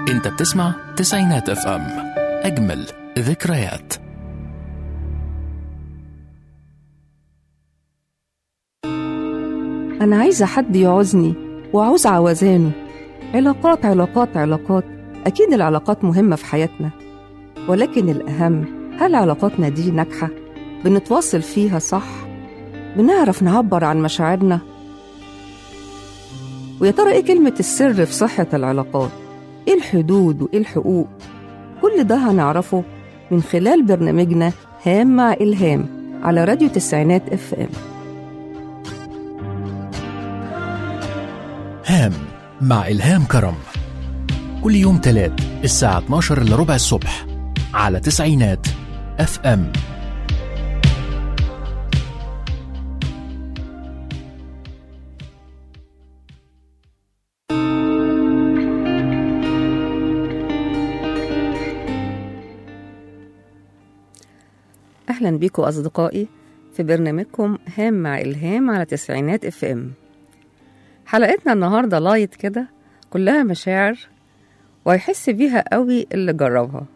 انت بتسمع تسعينات اف ام اجمل ذكريات أنا عايزة حد يعوزني وعاوز عوزانه علاقات علاقات علاقات أكيد العلاقات مهمة في حياتنا ولكن الأهم هل علاقاتنا دي ناجحة؟ بنتواصل فيها صح؟ بنعرف نعبر عن مشاعرنا؟ ويا ترى إيه كلمة السر في صحة العلاقات؟ إيه الحدود وإيه الحقوق؟ كل ده هنعرفه من خلال برنامجنا هام مع إلهام على راديو تسعينات اف ام هام مع إلهام كرم كل يوم تلات الساعة 12 إلا ربع الصبح على تسعينات اف ام أهلا بيكم أصدقائي في برنامجكم هام مع إلهام على تسعينات اف ام حلقتنا النهاردة لايت كده كلها مشاعر وهيحس بيها قوي اللي جربها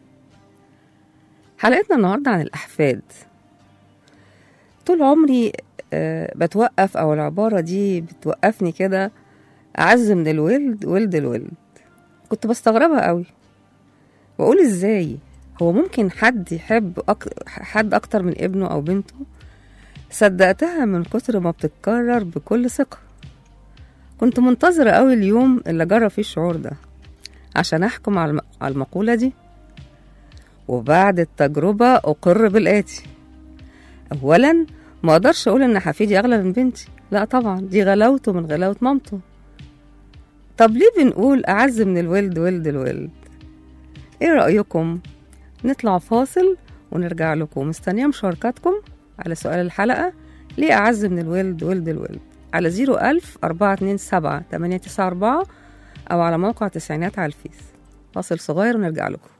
حلقتنا النهاردة عن الأحفاد طول عمري آه، بتوقف أو العبارة دي بتوقفني كده أعز من الولد ولد الولد كنت بستغربها قوي وأقول إزاي هو ممكن حد يحب أك... حد أكتر من ابنه أو بنته صدقتها من كتر ما بتتكرر بكل ثقة كنت منتظرة قوي اليوم اللي أجرب فيه الشعور ده عشان أحكم على الم- على المقولة دي وبعد التجربة أقر بالآتي أولا ما أقدرش أقول إن حفيدي أغلى من بنتي لا طبعا دي غلاوته من غلاوة مامته طب ليه بنقول أعز من الولد ولد الولد إيه رأيكم نطلع فاصل ونرجع لكم مستنية مشاركاتكم على سؤال الحلقة ليه أعز من الولد ولد الولد على 01000 427 894 أو على موقع تسعينات على الفيس فاصل صغير ونرجع لكم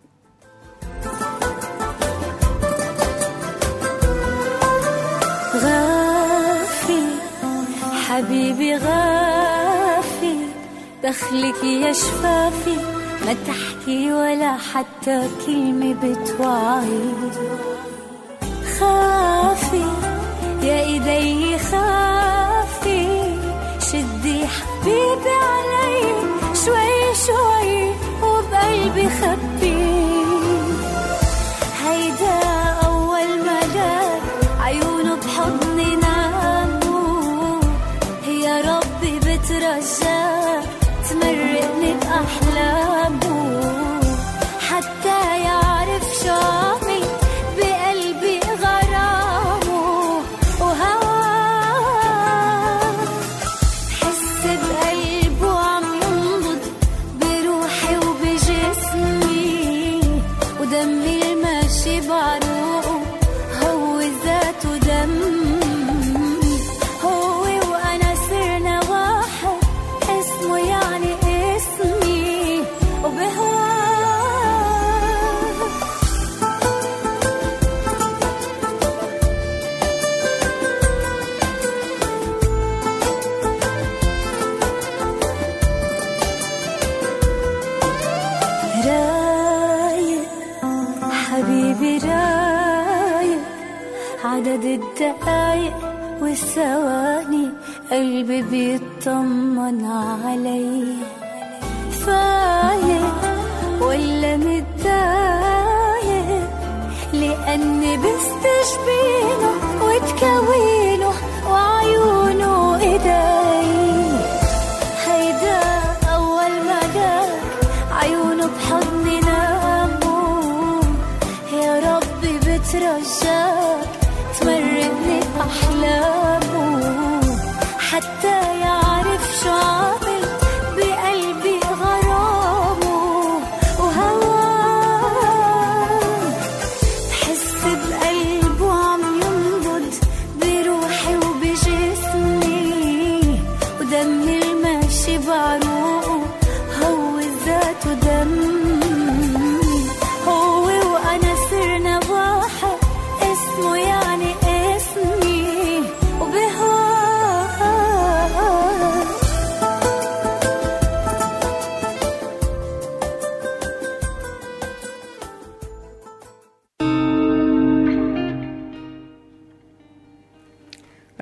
غافي حبيبي غافي دخلك يا شفافي ما تحكي ولا حتى كلمة بتوعي خافي يا ايدي خافي شدي حبيبي علي شوي شوي وبقلبي خبي هيدا أول ما دار عيونه بحضني ناموا يا ربي بترجاك تمرقني بأحلامه حتى يعرف شو عمل بقلبي غرامه وهواه حس بقلبه عم ينبض بروحي وبجسمي ودمي الماشي بعروقه هو ذاته دم هو وانا صرنا واحد اسمه يعني اسمي وبهواه رايق حبيبي رايق عدد الدقايق والثواني قلبي بيطمن علي فايق ولا متضايق لأني بستشبينه وتكوينه وعيونه إيدي هيدا أول ما دار عيونه بحضني ناموا يا ربي بترجاك تمرقني بأحلامه حتى يعرف شو عامل بقلبي غرامه وهواه بحس بقلبه عم ينبض بروحي وبجسمي ودمي الماشي بعروقه هو ذاته دمي هو وانا صرنا واحد اسمه يعني اسمي وبهواه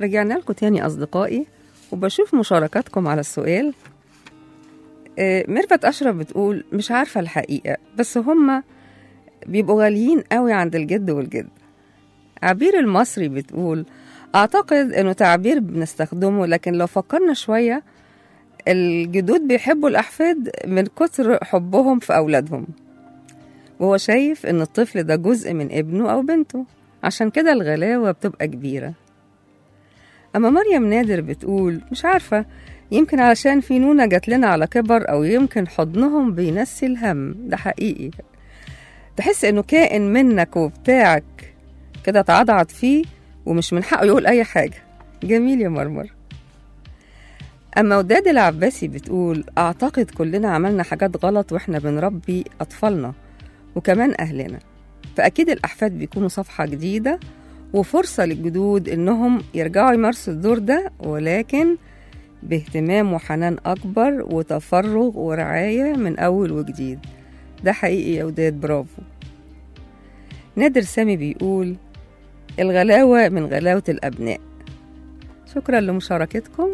رجعنا لكم تاني أصدقائي وبشوف مشاركاتكم على السؤال آه، ميرفت أشرف بتقول مش عارفة الحقيقة بس هما بيبقوا غاليين قوي عند الجد والجد عبير المصري بتقول أعتقد إنه تعبير بنستخدمه لكن لو فكرنا شوية الجدود بيحبوا الأحفاد من كتر حبهم في أولادهم وهو شايف إن الطفل ده جزء من ابنه أو بنته عشان كده الغلاوة بتبقى كبيرة أما مريم نادر بتقول مش عارفة يمكن علشان في نونة جات لنا على كبر أو يمكن حضنهم بينسي الهم ده حقيقي تحس إنه كائن منك وبتاعك كده اتعضعض فيه ومش من حقه يقول أي حاجة جميل يا مرمر أما وداد العباسي بتقول أعتقد كلنا عملنا حاجات غلط وإحنا بنربي أطفالنا وكمان أهلنا فأكيد الأحفاد بيكونوا صفحة جديدة وفرصة للجدود إنهم يرجعوا يمارسوا الدور ده ولكن باهتمام وحنان أكبر وتفرغ ورعاية من أول وجديد ده حقيقي يا وداد برافو نادر سامي بيقول الغلاوة من غلاوة الأبناء شكرا لمشاركتكم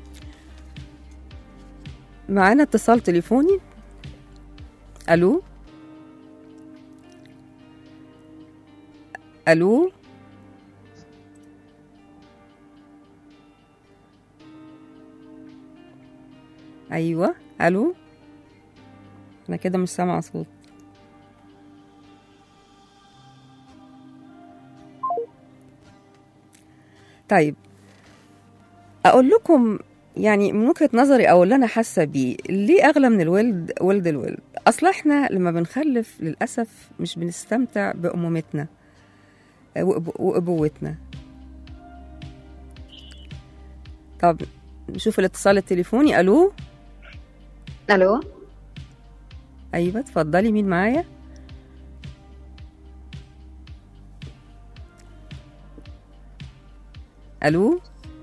معانا اتصال تليفوني ألو ألو أيوة ألو أنا كده مش سامعة صوت طيب أقول لكم يعني من وجهة نظري أو اللي أنا حاسة بيه ليه أغلى من الولد ولد الولد أصل إحنا لما بنخلف للأسف مش بنستمتع بأمومتنا وأب- وأبوتنا طب نشوف الاتصال التليفوني ألو الو أيوة اتفضلي مين معايا ألو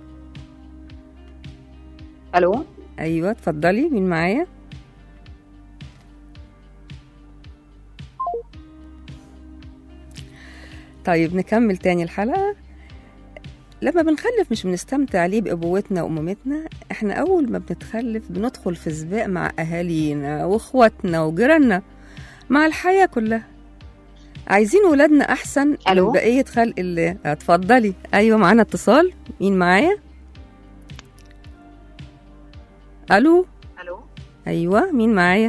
الو أيوة اتفضلي مين معايا طيب نكمل تاني الحلقة لما بنخلف مش بنستمتع ليه بأبوتنا وأمومتنا احنا أول ما بنتخلف بندخل في سباق مع أهالينا وإخواتنا وجيراننا مع الحياة كلها عايزين ولادنا أحسن من ألو؟ بقية خلق الله اتفضلي أيوة معانا اتصال مين معايا ألو الو أيوة مين معايا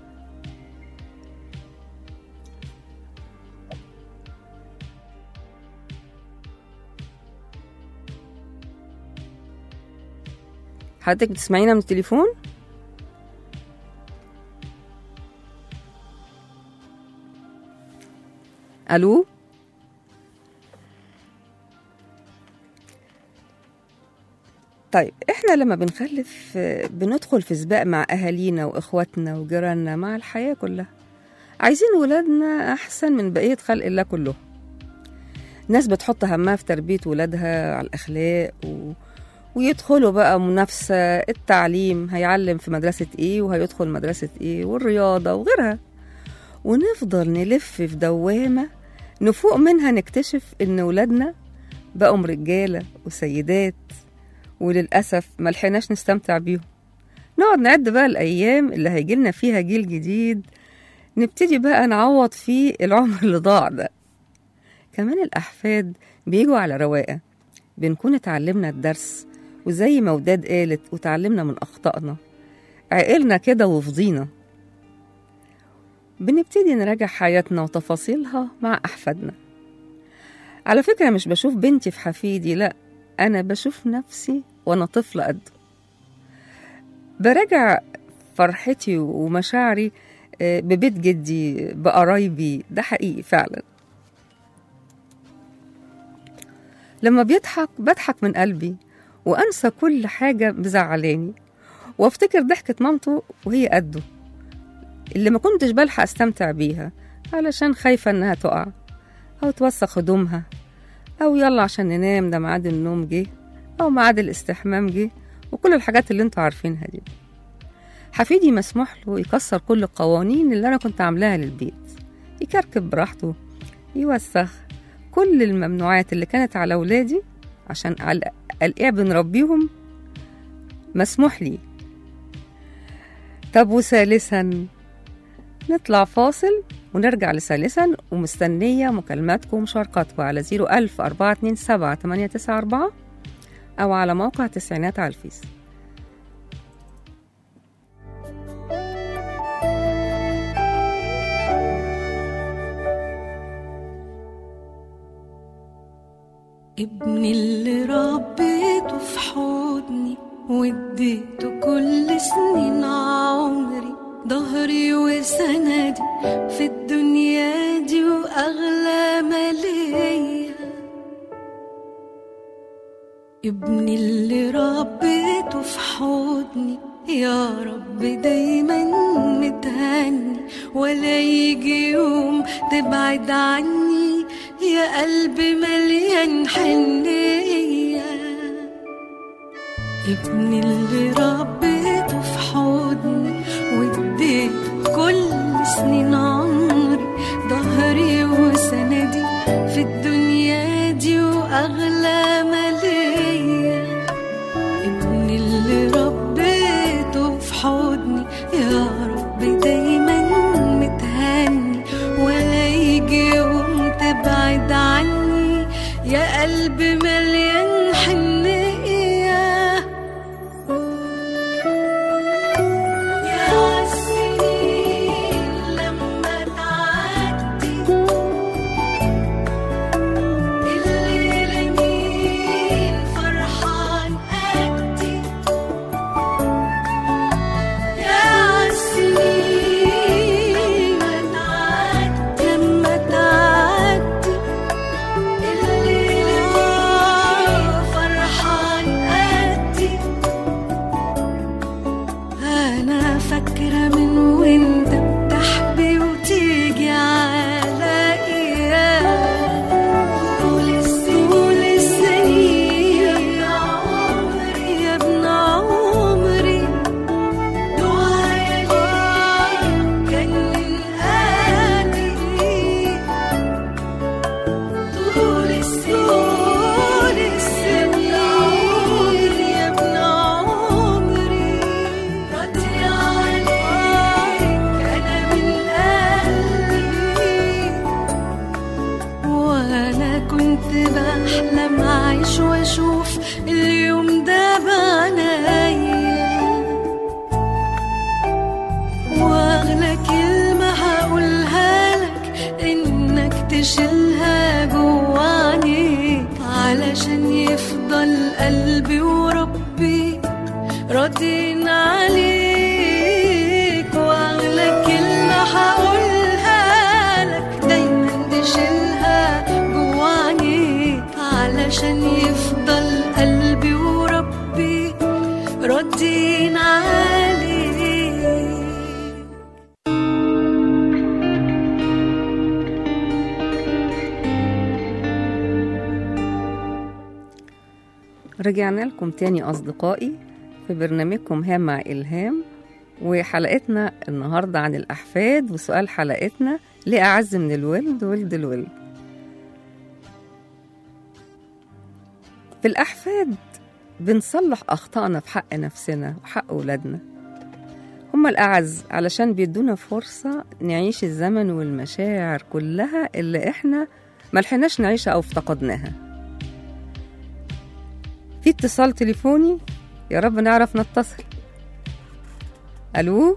حضرتك بتسمعينا من التليفون ألو طيب احنا لما بنخلف آه، بندخل في سباق مع اهالينا واخواتنا وجيراننا مع الحياه كلها عايزين ولادنا احسن من بقيه خلق الله كلهم ناس بتحط همها في تربيه ولادها على الاخلاق و... ويدخلوا بقى منافسه التعليم هيعلم في مدرسه ايه وهيدخل مدرسه ايه والرياضه وغيرها ونفضل نلف في دوامه نفوق منها نكتشف ان ولادنا بقوا رجاله وسيدات وللأسف ملحقناش نستمتع بيهم نقعد نعد بقى الأيام اللي هيجيلنا فيها جيل جديد نبتدي بقى نعوض فيه العمر اللي ضاع ده كمان الأحفاد بيجوا على رواقة بنكون اتعلمنا الدرس وزي ما وداد قالت وتعلمنا من أخطائنا عقلنا كده وفضينا بنبتدي نراجع حياتنا وتفاصيلها مع أحفادنا على فكرة مش بشوف بنتي في حفيدي لأ أنا بشوف نفسي وأنا طفلة قده براجع فرحتي ومشاعري آه، ببيت جدي بقرايبي ده حقيقي فعلا لما بيضحك بضحك من قلبي وأنسى كل حاجة مزعلاني وافتكر ضحكة مامته وهي قده اللي ما كنتش بلحق استمتع بيها علشان خايفة انها تقع او توسخ هدومها او يلا عشان ننام ده ميعاد النوم جه او ميعاد الاستحمام جه وكل الحاجات اللي انتوا عارفينها دي حفيدي مسموح له يكسر كل القوانين اللي انا كنت عاملاها للبيت يكركب براحته يوسخ كل الممنوعات اللي كانت على ولادي عشان على قال ايه بنربيهم مسموح لي طب وثالثا نطلع فاصل ونرجع لثالثا ومستنية مكالماتكم ومشاركاتكم على 01000 427 894 أو على موقع تسعينات على الفيس ابني اللي ربيته في حضني واديته كل سنين عمري ظهري وسندي في الدنيا دي واغلى ما ليا ابني اللي ربيته في حضني يا رب دايما متهني ولا يجي يوم تبعد عني يا قلبي مليان حنية ابني اللي ربيته في حضني واديت كل سنين عمري ظهري وسندي في الدنيا دي واغلى ما ليا ابني اللي ربيته في حضني يا رب دايما متهني ولا يجي يوم تبعد عني يا قلبي مليان حنية يا عالسنين لما تعدي الليلة مين فرحان قدي يا عالسنين لما تعدي الليلة مين فرحان قدي أنا فاكرة من وانت بتحبي وتيجي على إيام طول السنين السنين يا عمري يا ابن عمري دعايا ليك كان من قلبي طول السنين السنين يا ابن عمري راضي عليك أنا من قلبي وأنا كنت بحلم أعيش وأشوف اليوم ده بعينيا واغلى كلمة هقولها لك انك تشيلها جوا عينيك علشان يفضل قلبي وربي راضين عليك واغلى كلمة هقولها لك دايما تشيلها جوا عينيك علشان يفضل قلبي وربي راضين عليك رجعنا لكم تاني أصدقائي في برنامجكم هام مع إلهام وحلقتنا النهاردة عن الأحفاد وسؤال حلقتنا ليه أعز من الولد ولد الولد في الأحفاد بنصلح أخطائنا في حق نفسنا وحق أولادنا هما الأعز علشان بيدونا فرصة نعيش الزمن والمشاعر كلها اللي إحنا ملحناش نعيشها أو افتقدناها في اتصال تليفوني يا رب نعرف نتصل الو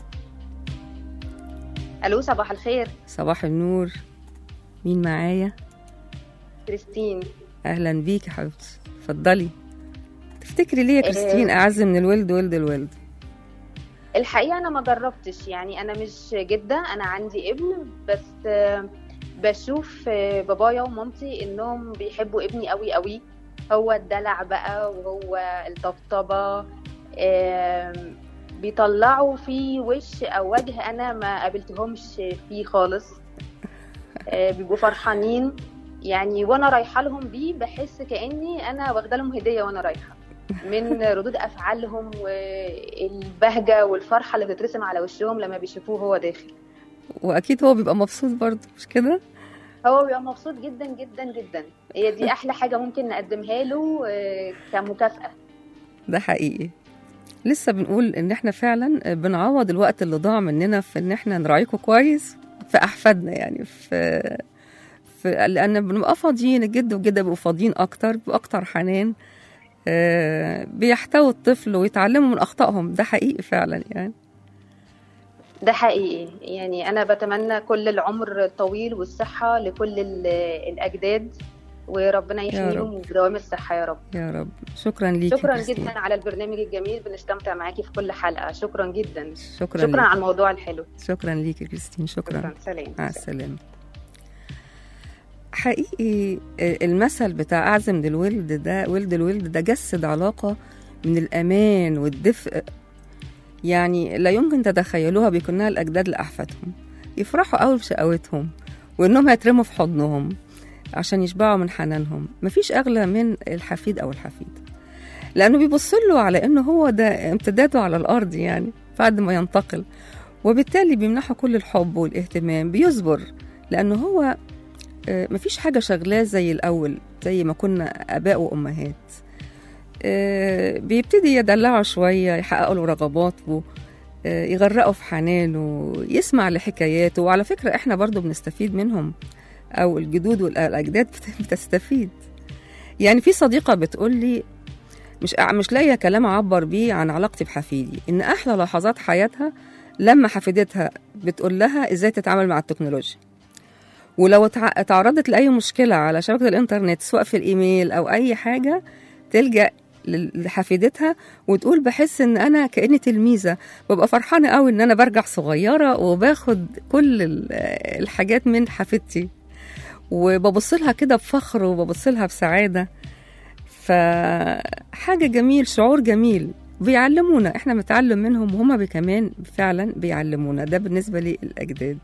الو صباح الخير صباح النور مين معايا كريستين اهلا بيك يا حبيبتي اتفضلي تفتكري ليه يا كريستين اعز من الولد ولد الولد الحقيقه انا ما جربتش يعني انا مش جده انا عندي ابن بس آه، بشوف آه، بابايا ومامتي انهم بيحبوا ابني قوي قوي هو الدلع بقى وهو الطبطبه آم، بيطلعوا في وش او وجه انا ما قابلتهمش فيه خالص آه، بيبقوا فرحانين يعني وانا رايحه لهم بيه بحس كاني انا واخده لهم هديه وانا رايحه من ردود افعالهم والبهجه والفرحه اللي بتترسم على وشهم لما بيشوفوه هو داخل واكيد هو بيبقى مبسوط برضه مش كده هو بيبقى مبسوط جدا جدا جدا هي دي احلى حاجه ممكن نقدمها له آه، كمكافاه ده حقيقي لسه بنقول ان احنا فعلا بنعوض الوقت اللي ضاع مننا في ان احنا نراعيكم كويس في احفادنا يعني في, في لان بنبقى فاضيين الجد والجده بيبقوا فاضيين اكتر بيبقوا اكتر حنان آه، بيحتووا الطفل ويتعلموا من اخطائهم ده حقيقي فعلا يعني ده حقيقي يعني انا بتمنى كل العمر الطويل والصحه لكل ال- الاجداد وربنا يحميهم بدوام الصحه يا رب يا رب شكرا ليكي شكرا كريستين. جدا على البرنامج الجميل بنستمتع معاكي في كل حلقه شكرا جدا شكرا شكرا ليكي. على الموضوع الحلو شكرا ليكي كريستين شكرا شكرا سلام مع السلامة حقيقي المثل بتاع أعزم للولد ده ولد الولد ده جسد علاقة من الأمان والدفء يعني لا يمكن تتخيلوها بيكونها الأجداد لأحفادهم يفرحوا قوي بشقاوتهم وإنهم هيترموا في حضنهم عشان يشبعوا من حنانهم مفيش أغلى من الحفيد أو الحفيد لأنه بيبص له على إنه هو ده امتداده على الأرض يعني بعد ما ينتقل وبالتالي بيمنحه كل الحب والاهتمام بيصبر لأنه هو آه، مفيش حاجة شغلاه زي الأول زي ما كنا آباء وأمهات آه، بيبتدي يدلعه شوية يحققوا له رغباته آه، يغرقوا في حنانه يسمع لحكاياته وعلى فكرة احنا برضو بنستفيد منهم أو الجدود والأجداد بت- بتستفيد يعني في صديقة بتقول لي مش مش لاقيه كلام اعبر بيه عن علاقتي بحفيدي ان احلى لحظات حياتها لما حفيدتها بتقول لها ازاي تتعامل مع التكنولوجيا ولو اتع- اتعرضت لاي مشكله على شبكه الانترنت سواء في الايميل او اي حاجه تلجا لل- لحفيدتها وتقول بحس ان انا كاني تلميذه ببقى فرحانه قوي ان انا برجع صغيره وباخد كل ال- الحاجات من حفيدتي وببص لها كده بفخر وببص لها بسعاده فحاجة جميل شعور جميل بيعلمونا احنا بنتعلم منهم وهما بي- كمان فعلا بيعلمونا ده بالنسبة للأجداد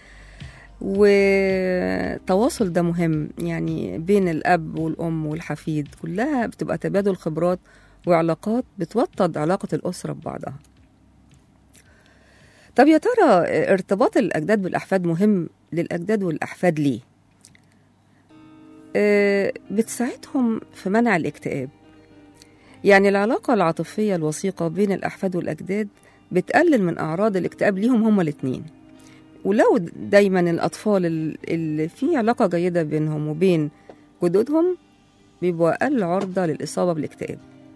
والتواصل ده مهم يعني بين الأب والأم والحفيد كلها بتبقى تبادل خبرات وعلاقات بتوطد علاقة الأسرة ببعضها طب يا ترى ارتباط الأجداد بالأحفاد مهم للأجداد والأحفاد ليه؟ آه، بتساعدهم في منع الاكتئاب يعني العلاقة العاطفية الوثيقة بين الأحفاد والأجداد بتقلل من أعراض الاكتئاب ليهم هما الاتنين ولو دايما الأطفال ال- اللي في علاقة جيدة بينهم وبين جدودهم بيبقوا أقل عرضة للإصابة بالاكتئاب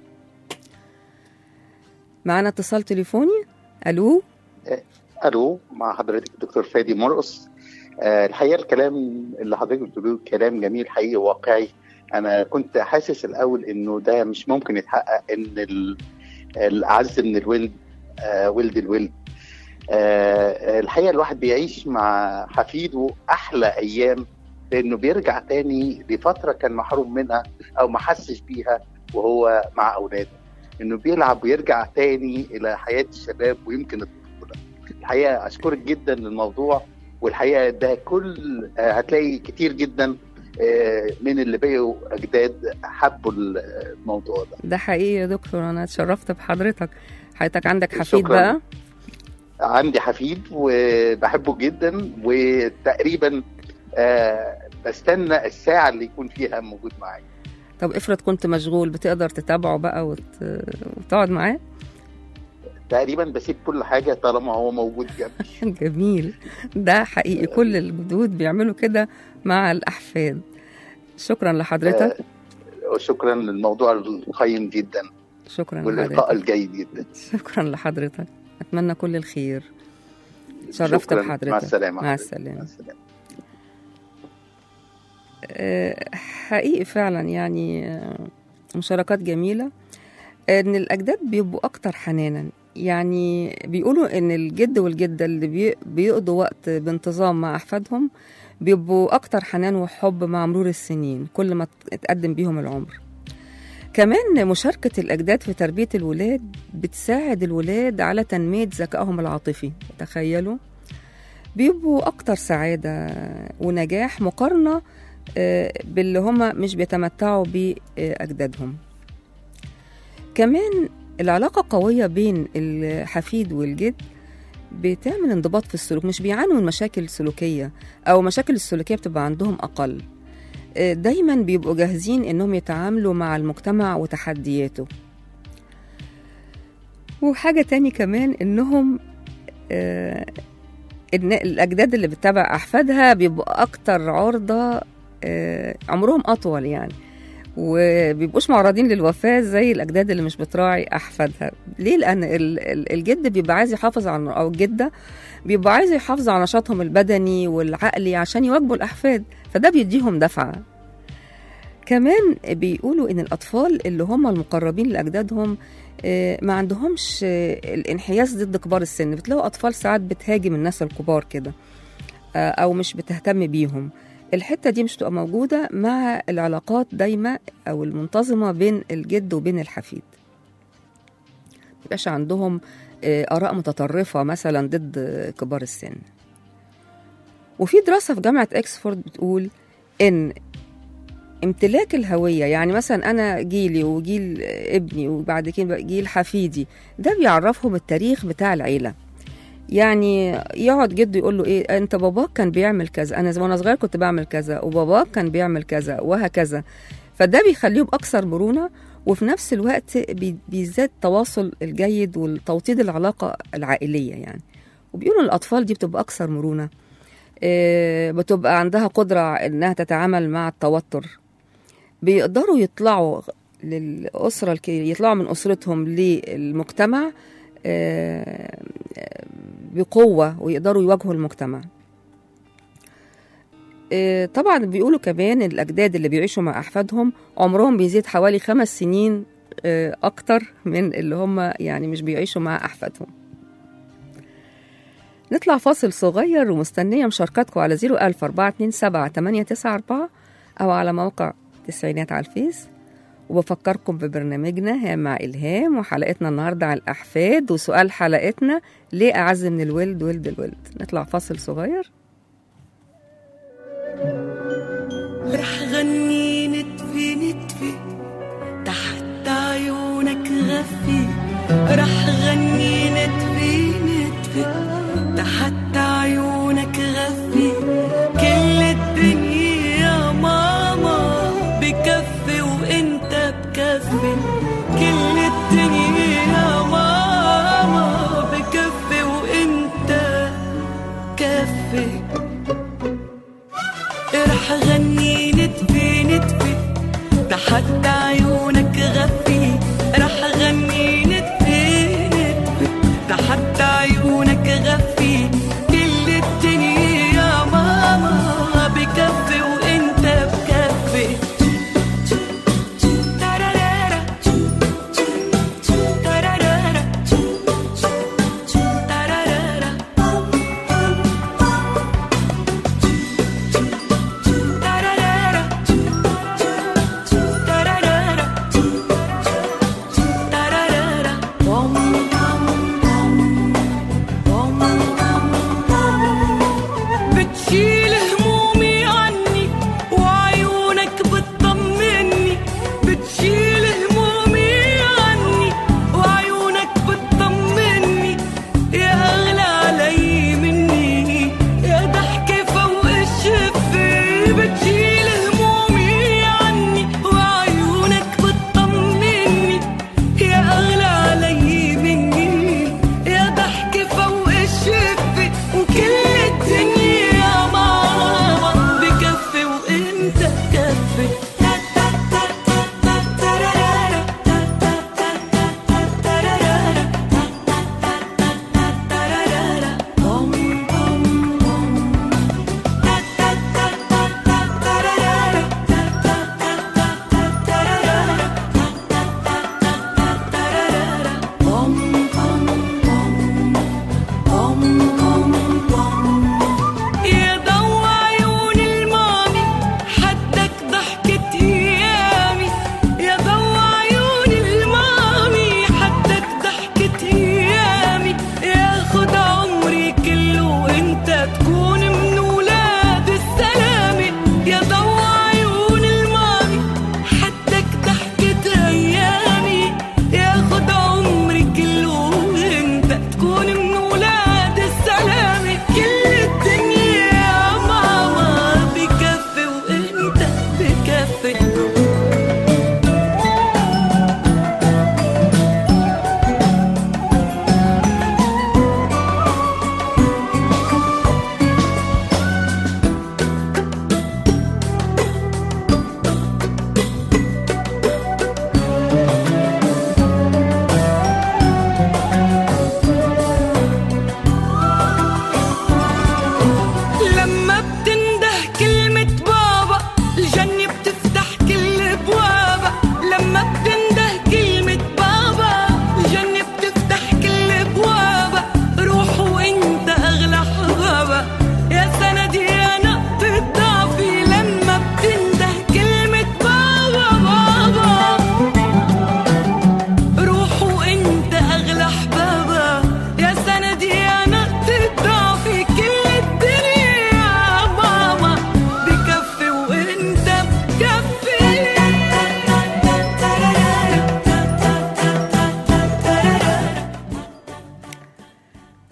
معنا اتصال تليفوني ألو الو مع حضرتك دكتور فادي مرقص آه، الحقيقه الكلام اللي حضرتك بتقولوه كلام جميل حقيقي واقعي انا كنت حاسس الاول انه ده مش ممكن يتحقق ان ال- الاعز من الولد آه، ولد الولد آه، الحقيقه الواحد بيعيش مع حفيده احلى ايام لانه بيرجع تاني لفتره كان محروم منها او ما حسش بيها وهو مع اولاده انه بيلعب ويرجع تاني الى حياه الشباب ويمكن الطفوله الحقيقه اشكرك جدا للموضوع والحقيقه ده كل آه، هتلاقي كتير جدا آه، من اللي بقوا اجداد حبوا الموضوع ده ده حقيقي يا دكتور أنا اتشرفت بحضرتك حضرتك عندك حفيد شكراً. بقى عندي حفيد وبحبه جدا وتقريبا آه، بستنى الساعه اللي يكون فيها موجود معايا طب افرض كنت مشغول بتقدر تتابعه بقى وت... وتقعد معاه تقريبا بسيب كل حاجه طالما هو موجود جنبي جميل ده حقيقي كل الجدود بيعملوا كده مع الأحفاد شكرا لحضرتك وشكرا للموضوع القيم جدا شكرا واللقاء لحضرتك الجيد جدا شكرا لحضرتك أتمنى كل الخير شرفت شكراً. بحضرتك مع السلامه مع حضرتك. السلامة مع السلامه آه، حقيقي فعلا يعني آه، مشاركات جميلة ان الاجداد بيبقوا اكتر حنانا يعني بيقولوا ان الجد والجده اللي بي- بيقضوا وقت بانتظام مع احفادهم بيبقوا اكتر حنان وحب مع مرور السنين كل ما اتقدم بيهم العمر كمان مشاركة الأجداد في تربية الولاد بتساعد الولاد على تنمية ذكائهم العاطفي تخيلوا بيبقوا أكتر سعادة ونجاح مقارنة آه، باللي هما مش بيتمتعوا بأجدادهم كمان العلاقة قوية بين الحفيد والجد بتعمل انضباط في السلوك مش بيعانوا من مشاكل سلوكية أو مشاكل السلوكية بتبقى عندهم أقل آه، دايما بيبقوا جاهزين إنهم يتعاملوا مع المجتمع وتحدياته وحاجة تاني كمان إنهم آه، إن الأجداد اللي بتتابع أحفادها بيبقوا أكتر عرضة آه، عمرهم أطول يعني وبيبقوش معرضين للوفاة زي الأجداد اللي مش بتراعي أحفادها ليه؟ لأن ال- ال- الجد بيبقى عايز يحافظ على أو الجدة بيبقى عايز يحافظ على نشاطهم البدني والعقلي عشان يواجبوا الأحفاد فده بيديهم دفعة كمان بيقولوا إن الأطفال اللي هم المقربين لأجدادهم آه، ما عندهمش آه، الانحياز ضد كبار السن بتلاقوا أطفال ساعات بتهاجم الناس الكبار كده آه، أو مش بتهتم بيهم الحتة دي مش تبقى موجودة مع العلاقات دايما أو المنتظمة بين الجد وبين الحفيد ميبقاش عندهم آه، آراء متطرفة مثلا ضد آه، كبار السن وفي دراسة في جامعة إكسفورد بتقول إن امتلاك الهوية يعني مثلا أنا جيلي وجيل ابني وبعد كده بقى جيل حفيدي ده بيعرفهم التاريخ بتاع العيلة يعني يقعد جده يقول له ايه انت باباك كان بيعمل كذا انا وانا صغير كنت بعمل كذا وباباك كان بيعمل كذا وهكذا فده بيخليهم اكثر مرونه وفي نفس الوقت بي- بيزداد التواصل الجيد والتوطيد العلاقه العائليه يعني وبيقولوا الاطفال دي بتبقى اكثر مرونه آه، بتبقى عندها قدره انها تتعامل مع التوتر بيقدروا يطلعوا للأسرة الكبيرة يطلعوا من أسرتهم للمجتمع آه، بقوة ويقدروا يواجهوا المجتمع آه، طبعا بيقولوا كمان إن الأجداد اللي بيعيشوا مع أحفادهم عمرهم بيزيد حوالي خمس سنين آه، أكتر من اللي هم يعني مش بيعيشوا مع أحفادهم نطلع فاصل صغير ومستنية مشاركاتكم على 01427 أو على موقع تسعينات على الفيس وبفكركم ببرنامجنا هام مع إلهام وحلقتنا النهاردة على الأحفاد وسؤال حلقتنا ليه أعز من الولد ولد الولد نطلع فاصل صغير رح غني نتفي نتفي تحت عيونك غفي رح غني نتفي نتفي تحت عيونك غفي كل الدنيا يا ماما بكفي وانت بكفي كل الدنيا يا ماما بكفي وانت كفي رح غني نتفي نتفي تحت عيونك غفي رح غني نتفي نتفي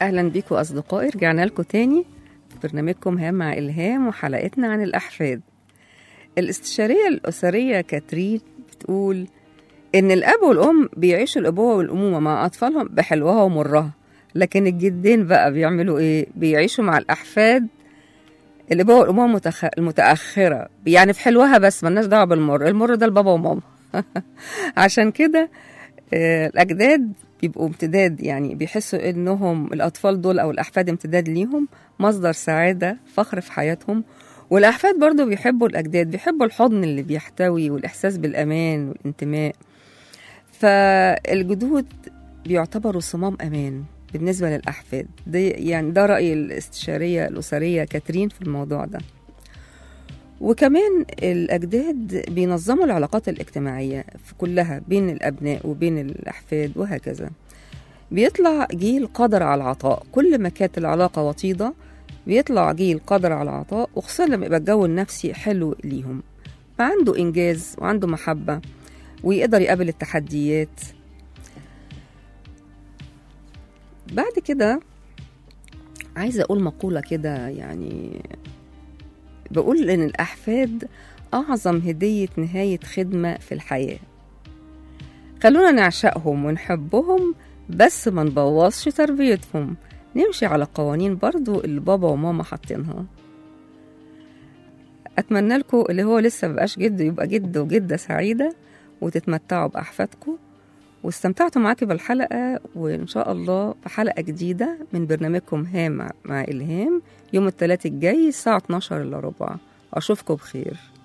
أهلا بيكم أصدقائي رجعنا لكم تاني في برنامجكم هام مع إلهام وحلقتنا عن الأحفاد الاستشارية الأسرية كاترين بتقول إن الأب والأم بيعيشوا الأبوة والأمومة مع أطفالهم بحلوها ومرها لكن الجدين بقى بيعملوا إيه؟ بيعيشوا مع الأحفاد الأبوة والأمومة المتخ... المتأخرة يعني في حلوها بس ملناش دعوة بالمر المر ده لبابا وماما عشان كده آه، الأجداد بيبقوا امتداد يعني بيحسوا إنهم الأطفال دول أو الأحفاد امتداد ليهم مصدر سعادة فخر في حياتهم والأحفاد برضو بيحبوا الأجداد بيحبوا الحضن اللي بيحتوي والإحساس بالأمان والانتماء فالجدود بيعتبروا صمام أمان بالنسبة للأحفاد دي يعني ده رأي الاستشارية الأسرية كاترين في الموضوع ده وكمان الأجداد بينظموا العلاقات الاجتماعية في كلها بين الأبناء وبين الأحفاد وهكذا بيطلع جيل قادر على العطاء كل ما كانت العلاقة وطيدة بيطلع جيل قادر على العطاء وخصوصا لما يبقى الجو النفسي حلو ليهم عنده إنجاز وعنده محبة ويقدر يقابل التحديات بعد كده عايزة أقول مقولة كده يعني بقول إن الأحفاد أعظم هدية نهاية خدمة في الحياة خلونا نعشقهم ونحبهم بس ما نبوظش تربيتهم نمشي على قوانين برضو اللي بابا وماما حاطينها أتمنى لكم اللي هو لسه مبقاش جد يبقى جد وجدة سعيدة وتتمتعوا بأحفادكم واستمتعتوا معاكي بالحلقة وإن شاء الله في حلقة جديدة من برنامجكم هام مع- مع إلهام يوم الثلاث الجاي الساعة 12 إلا ربع أشوفكم بخير